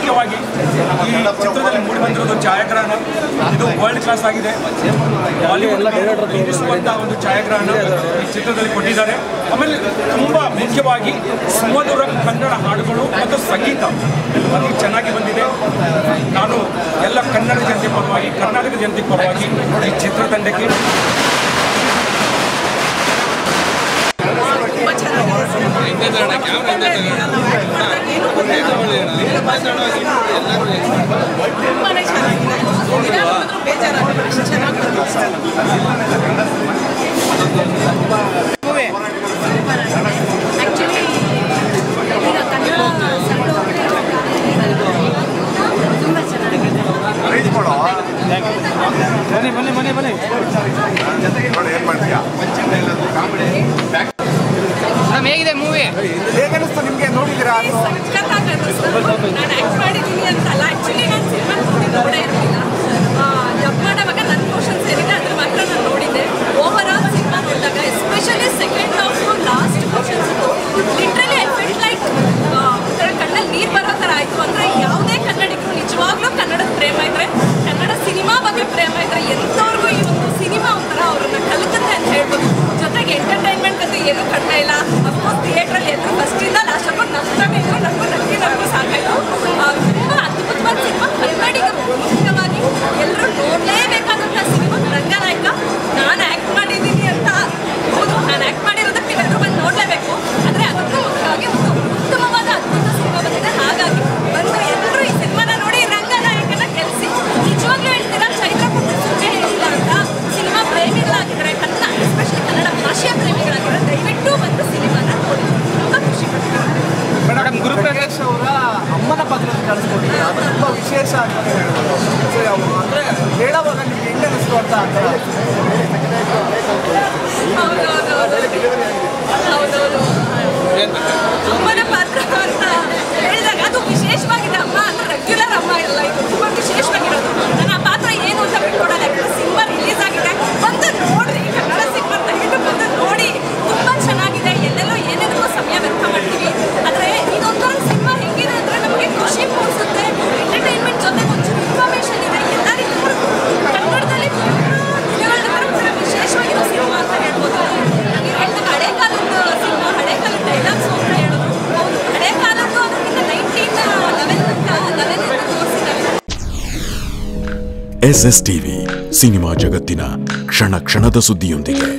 ಮುಖ್ಯವಾಗಿ ಈ ಚಿತ್ರದಲ್ಲಿ ಮೂಡಿ ಬಂದಿರೋದು ಛಾಯಾಗ್ರಹಣ ಇದು ವರ್ಲ್ಡ್ ಕ್ಲಾಸ್ ಆಗಿದೆ ಬಾಲಿವುಡ್ ಮೀರಿಸುವಂತಹ ಒಂದು ಛಾಯಾಗ್ರಹಣ ಈ ಚಿತ್ರದಲ್ಲಿ ಕೊಟ್ಟಿದ್ದಾರೆ ಆಮೇಲೆ ತುಂಬ ಮುಖ್ಯವಾಗಿ ಸುಮಧುರ ಕನ್ನಡ ಹಾಡುಗಳು ಮತ್ತು ಸಂಗೀತ ಅತಿ ಚೆನ್ನಾಗಿ ಬಂದಿದೆ ನಾನು ಎಲ್ಲ ಕನ್ನಡ ಜನತೆ ಪರವಾಗಿ ಕರ್ನಾಟಕ ಜನತೆ ಪರವಾಗಿ ಈ ಚಿತ್ರತಂಡಕ್ಕೆ ತುಂಬ ಚೆನ್ನಾಗಿದೆ ತುಂಬಾನೇ ಚೆನ್ನಾಗಿದೆ ಏನಾದ್ರು ಬೇಜಾರಾಗುತ್ತೆ ಅಷ್ಟು ಚೆನ್ನಾಗಿ ಆ್ಯಕ್ಚುಲಿ ಈಗ ಕನ್ನಡ ತುಂಬ ಚೆನ್ನಾಗಿದೆ ಬನ್ನಿ ಬನ್ನಿ ಬನ್ನಿ ಬನ್ನಿ ಮೇಡಮ್ ಹೇಗಿದೆ ಮೂವಿ ಹೇಗನ್ನಿಸ್ತು ನಿಮಗೆ ನೋಡಿದ್ದೀರಾ ಅದು ಸಖತ್ತಾಗಿ ಅನ್ನಿಸ್ತು. ನಾನು ಆ್ಯಕ್ಟ್ ಮಾಡಿದ್ದೀನಿ ಅಂತಲ್ಲ ಆ್ಯಕ್ಚುಲಿ ನಾನು ಸಿನಿಮಾ ನೋಡೇ ಇರಲಿಲ್ಲ ಡಬ್ ಮಾಡುವಾಗ ನನ್ನ ಕ್ವಶನ್ಸ್ ಏನಿದೆ ಅದ್ರ ಮಾತ್ರ ನಾನು ನೋಡಿದ್ದೆ ಓವರ್ ಆಲ್ ಸಿನಿಮಾ ನೋಡಿದಾಗ especially second half last questions literally I felt like ಒಂಥರ ಕಣ್ಣಲ್ಲಿ ನೀರು ಬರೋ ಥರ ಆಯಿತು ಅಂದರೆ ಯಾವುದೇ ಕನ್ನಡಿಗರು ನಿಜವಾಗ್ಲೂ ಕನ್ನಡದ ಪ್ರೇಮ ಇದ್ದರೆ ಕನ್ನಡ ಸಿನಿಮಾ ಬಗ್ಗೆ ಪ್ರೇಮ ಇದ್ದರೆ ಎಂಥವ್ರಿಗೂ ಈ ಒಂದು ಸಿನಿಮಾ ಒಂಥರ ಅವ್ರನ್ನ ಕಲಿಸುತ್ತೆ ಅಂತ ಹೇಳ್ಬೋದು ಜೊತೆಗೆ ಎಂಟರ್ಟೈನ್ಮೆಂಟ್ ಅಂತೂ ಏನೂ ಕಡಿಮೆ ಇಲ್ಲ ಅಫ್ಕೋರ್ಸ್ ಥಿಯೇಟ್ರಲ್ಲಿ ಎಲ್ಲರೂ ಫಸ್ಟಿಂದ ಲಾಸ್ಟ್ ತನಕ ನಗ್ತಾನೆ ಇದ್ರು ನಮಗೂ ನಮಗೆ ನಮಗೂ ಸಾಕಾಯಿತು ತುಂಬ ಅದ್ಭುತವಾದ ಸಿನಿಮಾ ಕನ್ನಡಿಗರು ಮುಖ್ಯವಾಗಿ ಎಲ್ಲರೂ ನೋಡಲೇಬೇಕಾದಂಥ ಸಿನಿಮಾ ರಂಗನಾಯಕ ನಾನು ಆ್ಯಕ್ಟ್ ಮಾಡಿದ್ದೀನಿ ಅಂತ ಹೌದು ನಾನು ಆ್ಯಕ್ಟ್ ಮಾಡಿರೋದಕ್ಕೆ ಎಲ್ಲರೂ ಬಂದು ನೋಡಲೇಬೇಕು ಆದರೆ ಅದಕ್ಕೂ ಮುಖ್ಯವಾಗಿ ಒಂದು ಉತ್ತಮವಾದ ಅದ್ಭುತ ಸಿನಿಮಾ ಬಂದಿದೆ ಹಾಗಾಗಿ ಬಂದು ಎಲ್ಲರೂ ಈ ಸಿನಿಮಾನ ನೋಡಿ ರಂಗನಾಯಕನ ಗೆಲ್ಲಿಸಿ ನಿಜವಾಗ್ಲೂ ಹೇಳ್ತೀರಾ ಚೈತ್ರ ಪುಟ್ಟ ಸುಮ್ಮನೆ ಹೇಳಿಲ್ಲ ಅಂತ ಸಿನಿಮಾ ಪ್ರೇಮಿಗಳಾಗಿದ್ದಾರೆ ಕನ್ನಡ ಎಸ್ಪೆಷಲಿ ಕನ್ನಡ ಭಾಷೆಯ ಪ್ರೇಮಿಗಳಾಗಿದ್ದಾರೆ ದಯವಿಟ್ಟು ಬಂದು ಸಿನಿಮಾನ ನೋಡಿ ತುಂಬ ಖುಷಿ ಪಡ್ತಾರೆ ಮೇಡಮ್ ಗುರುಪ್ರಕಾಶ್ ಅವರ ಅಮ್ಮನ ಪಾತ್ರವನ್ನು ಕಳಿಸ್ಕೊಟ್ಟಿದ್ದಾರೆ ಅದು ತುಂಬ ವಿಶೇಷ ಅಂತ ಹೇಳ್ಬೋದು ಸೊ ಅವ್ರು ಅಂದರೆ ಹೇಳೋವಾಗ ನಿಮ್ಗೆ ಹೆಂಗೆ ಅನಿಸ್ತು ಅಂತ ಅಂತ ಹೌದೌದು ಅಮ್ಮನ ಪಾತ್ರ ಅಂತ ಹೇಳಿದಾಗ ಅದು ವಿಶೇಷವಾಗಿದೆ ಅಮ್ಮ ಅಂದ್ರೆ ರೆಗ್ಯುಲರ್ ಅಮ್ಮ ಇಲ್ಲ ಇದು ತುಂಬ ವಿಶೇಷವಾಗಿರೋದು ನಾನು ಆ ಪಾತ್ರ ಏನು ಅಂತ ಬಿಟ್ಕೊಡಲ್ಲ ಯಾಕಂದ್ರೆ ಸಿನಿಮಾ ರಿಲೀಸ್ ಆಗಿದೆ ಬಂದು ನೋಡ್ರಿ ಕನ್ನಡ ಸಿನಿಮಾ ದಯವಿಟ್ಟು ಬಂದು ನೋಡಿ ತುಂಬ ಚೆನ್ನಾಗಿದೆ ಎಲ್ಲೆಲ್ಲೋ ಏನೇನೋ ಸಮಯ ವ್ಯರ್ಥ ಮಾಡ್ತೀವಿ ಆದರೆ ಇದೊಂಥರ ಸಿನಿಮಾ ಹೆಂಗಿದೆ ಅಂದರೆ ನಮಗೆ ಖುಷಿ ಮೂಡಿಸುತ್ತೆ ಎಂಟರ್ಟೈನ್ಮೆಂಟ್ ಜೊತೆ ಒಂಚೂರು ಇನ್ಫಾರ್ಮೇಷನ್ ಇದೆ ಎಲ್ಲರಿಗೂ ಕನ್ನಡದಲ್ಲಿ ದಿನಗಳ ವಿಶೇಷವಾಗಿರೋ ಸಿನಿಮಾ ಅಂತ ಹೇಳ್ಬೋದು ನೀವು ಹೇಳಿದಾಗ ಹಳೆ ಕಾಲದ ಸಿನಿಮಾ ಹಳೆ ಕಾಲದ ಡೈಲಾಗ್ಸ್ ಅಂತ ಹೇಳೋದು ಹೌದು ಹಳೆ ಕಾಲದ್ದು ಅದಕ್ಕಿಂತ ನೈನ್ಟೀನ್ ಲೆವೆನ್ ಲೆವೆನ್ ತೋರಿಸಿದ್ದಾರೆ ಎಸ್ ಎಸ್ ಟಿವಿ ಸಿನಿಮಾ ಜಗತ್ತಿನ ಕ್ಷಣ ಕ್ಷಣದ ಸುದ್ದಿಯೊಂದಿಗೆ